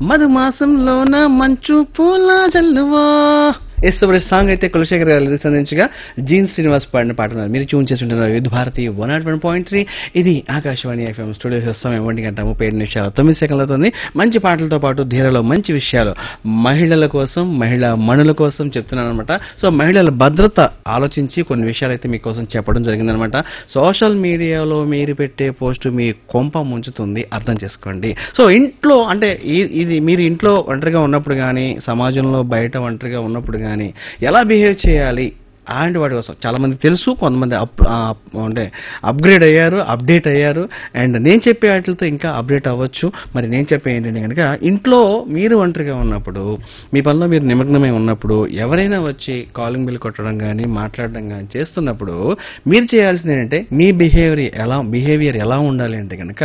మధుమాసంలోన మంచు పూల జల్లువా yes song అయితే కులశేఖర్ గారు లిరిక్స్ అందించగా జీన్ శ్రీనివాస్ పాడిన పాట ఉన్నారు. మీరు ట్యూన్ చేసి ఉంటున్నారు యుద్ధ Bharati one nought one point three ఇది ఆకాశవాణి ఎఫ్ఎం స్టూడియో సమయం ఒంటి గంట ముప్పై ఏడు నిమిషాలు తొమ్మిది సెకండ్లు అవుతుంది మంచి పాటలతో పాటు ధీరలో మంచి విషయాలు మహిళల కోసం మహిళా మణుల కోసం చెప్తున్నాను అనమాట సో మహిళల భద్రత ఆలోచించి కొన్ని విషయాలు అయితే మీకోసం చెప్పడం జరిగిందనమాట సోషల్ మీడియాలో మీరు పెట్టే పోస్ట్ మీ కొంప ముంచుతుంది అర్థం చేసుకోండి సో ఇంట్లో అంటే ఈ- ఇది మీరు ఇంట్లో ఒంటరిగా ఉన్నప్పుడు కానీ సమాజంలో బయట ఒంటరిగా ఉన్నప్పుడు కానీ ఎలా బిహేవ్ చేయాలి అలాంటి వాటి కోసం చాలా మంది తెలుసు కొంతమంది అప్ ఆ, అంటే అప్గ్రేడ్ అయ్యారు అప్డేట్ అయ్యారు అండ్ నేను చెప్పే వాటితో ఇంకా అప్డేట్ అవ్వచ్చు మరి నేను చెప్పే ఏంటంటే కనుక ఇంట్లో మీరు ఒంటరిగా ఉన్నప్పుడు మీ పనిలో మీరు నిమగ్నమై ఉన్నప్పుడు ఎవరైనా వచ్చి కాలింగ్ బిల్ కొట్టడం కానీ మాట్లాడడం కానీ చేస్తున్నప్పుడు మీరు చేయాల్సింది ఏంటంటే మీ బిహేవియర్ ఎలా బిహేవియర్ ఎలా ఉండాలి అంటే కనుక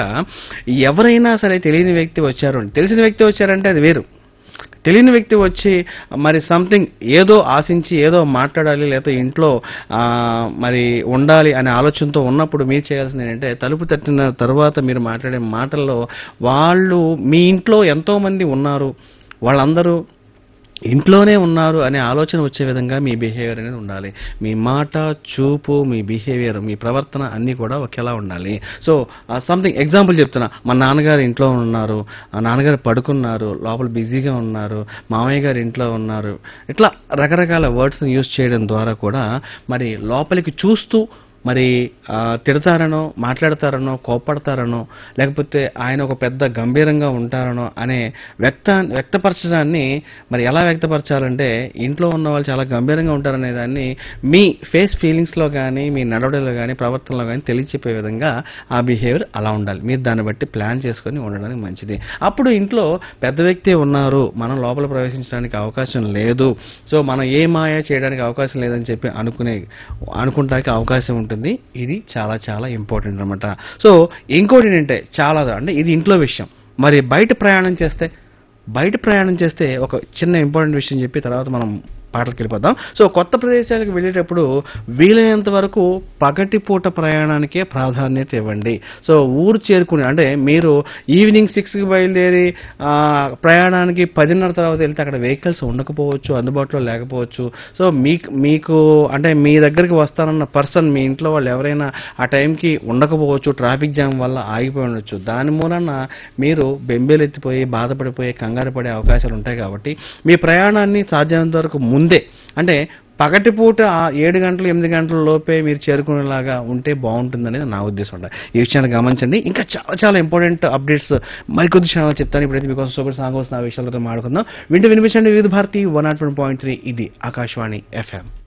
ఎవరైనా సరే తెలియని వ్యక్తి వచ్చారు తెలిసిన వ్యక్తి వచ్చారంటే అది వేరు తెలియని వ్యక్తి వచ్చి మరి సంథింగ్ ఏదో ఆశించి ఏదో మాట్లాడాలి లేకపోతే ఇంట్లో ఆ, మరి ఉండాలి అనే ఆలోచనతో ఉన్నప్పుడు మీరు చేయాల్సింది ఏంటంటే తలుపు తట్టిన తర్వాత మీరు మాట్లాడే మాటల్లో వాళ్ళు మీ ఇంట్లో ఎంతో మంది ఉన్నారు వాళ్ళందరూ ఇంట్లోనే ఉన్నారు అనే ఆలోచన వచ్చే విధంగా మీ బిహేవియర్ అనేది ఉండాలి మీ మాట చూపు మీ బిహేవియర్ మీ ప్రవర్తన అన్నీ కూడా ఒకేలా ఉండాలి సో సంథింగ్ ఎగ్జాంపుల్ చెప్తున్నా మా నాన్నగారు ఇంట్లో ఉన్నారు ఆ నాన్నగారు పడుకున్నారు లోపల బిజీగా ఉన్నారు మామయ్య గారు ఇంట్లో ఉన్నారు ఇట్లా రకరకాల వర్డ్స్ యూజ్ చేయడం ద్వారా కూడా మరి లోపలికి చూస్తూ మరి ఆ, తిడతారనో మాట్లాడతారనో కోప్పడతారనో లేకపోతే ఆయన ఒక పెద్ద గంభీరంగా ఉంటారనో అనే వ్యక్త వ్యక్తపరచడాన్ని మరి ఎలా వ్యక్తపరచాలంటే ఇంట్లో ఉన్న వాళ్ళు చాలా గంభీరంగా ఉంటారనే దాన్ని మీ ఫేస్ ఫీలింగ్స్లో కానీ మీ నడవడిలో కానీ ప్రవర్తనలో కానీ తెలియచెప్పే విధంగా ఆ బిహేవియర్ అలా ఉండాలి మీరు దాన్ని బట్టి ప్లాన్ చేసుకొని ఉండడానికి మంచిది అప్పుడు ఇంట్లో పెద్ద వ్యక్తి ఉన్నారు మనం లోపల ప్రవేశించడానికి అవకాశం లేదు సో మనం ఏ మాయ చేయడానికి అవకాశం లేదని చెప్పి అనుకునే అనుకుంటానికి అవకాశం ఉంటుంది ఇది చాలా చాలా ఇంపార్టెంట్ అనమాట సో ఇంకోటి ఏంటంటే చాలా అంటే ఇది ఇంట్లో విషయం మరి బయట ప్రయాణం చేస్తే బయట ప్రయాణం చేస్తే ఒక చిన్న ఇంపార్టెంట్ విషయం చెప్పి తర్వాత మనం పాటలకు వెళ్ళిపోదాం సో కొత్త ప్రదేశాలకు వెళ్ళేటప్పుడు వీలైనంత వరకు పగటిపూట ప్రయాణానికే ప్రాధాన్యత ఇవ్వండి సో ఊరు చేరుకుని అంటే మీరు ఈవినింగ్ సిక్స్కి బయలుదేరి ఆ, ప్రయాణానికి పదిన్నర తర్వాత వెళ్తే అక్కడ వెహికల్స్ ఉండకపోవచ్చు అందుబాటులో లేకపోవచ్చు సో మీకు మీకు అంటే మీ దగ్గరికి వస్తానన్న పర్సన్ మీ ఇంట్లో వాళ్ళు ఎవరైనా ఆ టైంకి ఉండకపోవచ్చు ట్రాఫిక్ జామ్ వల్ల ఆగిపోయి ఉండొచ్చు దాని మూలన మీరు బెంబేలెత్తిపోయి బాధపడిపోయి కంగారు పడే అవకాశాలు ఉంటాయి కాబట్టి మీ ప్రయాణాన్ని సాధ్యమైనంత వరకు ముందే అంటే పగటిపూట ఆ ఏడు గంటలు ఎనిమిది గంటల లోపే మీరు చేరుకునేలాగా ఉంటే బాగుంటుంది అనేది నా ఉద్దేశం ఉంటుంది ఈ విషయాన్ని గమనించండి ఇంకా చాలా చాలా ఇంపార్టెంట్ అప్డేట్స్ మరికొద్ది క్షణాలు చెప్తాను ఇప్పుడైతే మీకోసం సూపర్ సాంగ్ వస్తున్న ఆ విషయాలతో మాట్లాడుకుందాం వింటూ వినిపించండి Vividh Bharati one nought one point three ఇది ఆకాశవాణి ఎఫ్ఎం